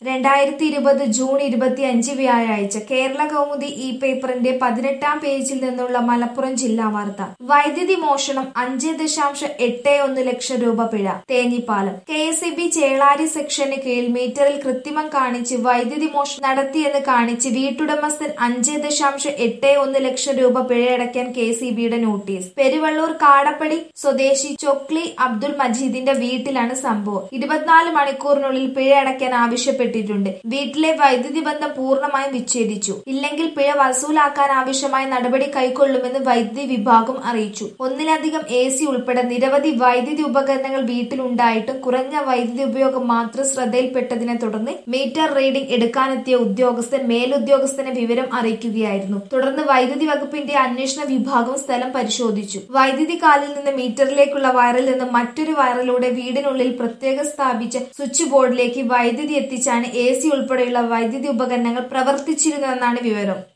രണ്ടായിരത്തി ഇരുപത് ജൂൺ ഇരുപത്തിയഞ്ച് വ്യാഴാഴ്ച കേരള കൗമുദി ഈ പേപ്പറിന്റെ പതിനെട്ടാം പേജിൽ നിന്നുള്ള മലപ്പുറം ജില്ലാ വാർത്ത വൈദ്യുതി മോഷണം അഞ്ച് ദശാംശം എട്ട് ഒന്ന് ലക്ഷം രൂപ പിഴ Thenhipalam K S E B Chelari സെക്ഷന് കീഴിൽ മീറ്ററിൽ കൃത്രിമം കാണിച്ച് വൈദ്യുതി മോഷണം നടത്തിയെന്ന് കാണിച്ച് വീട്ടുടമസ്ഥൻ അഞ്ച് ദശാംശം എട്ട് ഒന്ന് ലക്ഷം രൂപ പിഴയടയ്ക്കാൻ കെ സി ബിയുടെ നോട്ടീസ് പെരുവള്ളൂർ കാടപ്പടി സ്വദേശി ചൊക്ലി അബ്ദുൾ മജീദിന്റെ വീട്ടിലാണ് സംഭവം ഇരുപത്തിനാല് മണിക്കൂറിനുള്ളിൽ പിഴ അടയ്ക്കാൻ ആവശ്യപ്പെട്ടിട്ടുണ്ട് വീട്ടിലെ വൈദ്യുതി ബന്ധം പൂർണ്ണമായും വിച്ഛേദിച്ചു ഇല്ലെങ്കിൽ പിഴ വസൂലാക്കാൻ ആവശ്യമായ നടപടി കൈക്കൊള്ളുമെന്ന് വൈദ്യുതി വിഭാഗം അറിയിച്ചു ഒന്നിലധികം എ സി ഉൾപ്പെടെ നിരവധി വൈദ്യുതി ഉപകരണങ്ങൾ വീട്ടിലുണ്ടായിട്ടും കുറഞ്ഞ വൈദ്യുതി ഉപയോഗം മാത്രം ശ്രദ്ധയിൽപ്പെട്ടതിനെ തുടർന്ന് മീറ്റർ റീഡിംഗ് എടുക്കാനെത്തിയ ഉദ്യോഗസ്ഥൻ മേലുദ്യോഗസ്ഥനെ വിവരം അറിയിക്കുകയായിരുന്നു തുടർന്ന് വൈദ്യുതി വകുപ്പിന്റെ അന്വേഷണ വിഭാഗം സ്ഥലം പരിശോധിച്ചു വൈദ്യുതി കാലിൽ നിന്ന് മീറ്ററിലേക്കുള്ള വയറിൽ നിന്ന് മറ്റൊരു വയറിലൂടെ വീടിനുള്ളിൽ പ്രത്യേകം സ്ഥാപിച്ച സ്വിച്ച് ബോർഡിലേക്ക് വൈദ്യുതി എത്തിച്ചാണ് എ സി ഉൾപ്പെടെയുള്ള വൈദ്യുതി ഉപകരണങ്ങൾ പ്രവർത്തിച്ചിരുന്നതെന്നാണ് വിവരം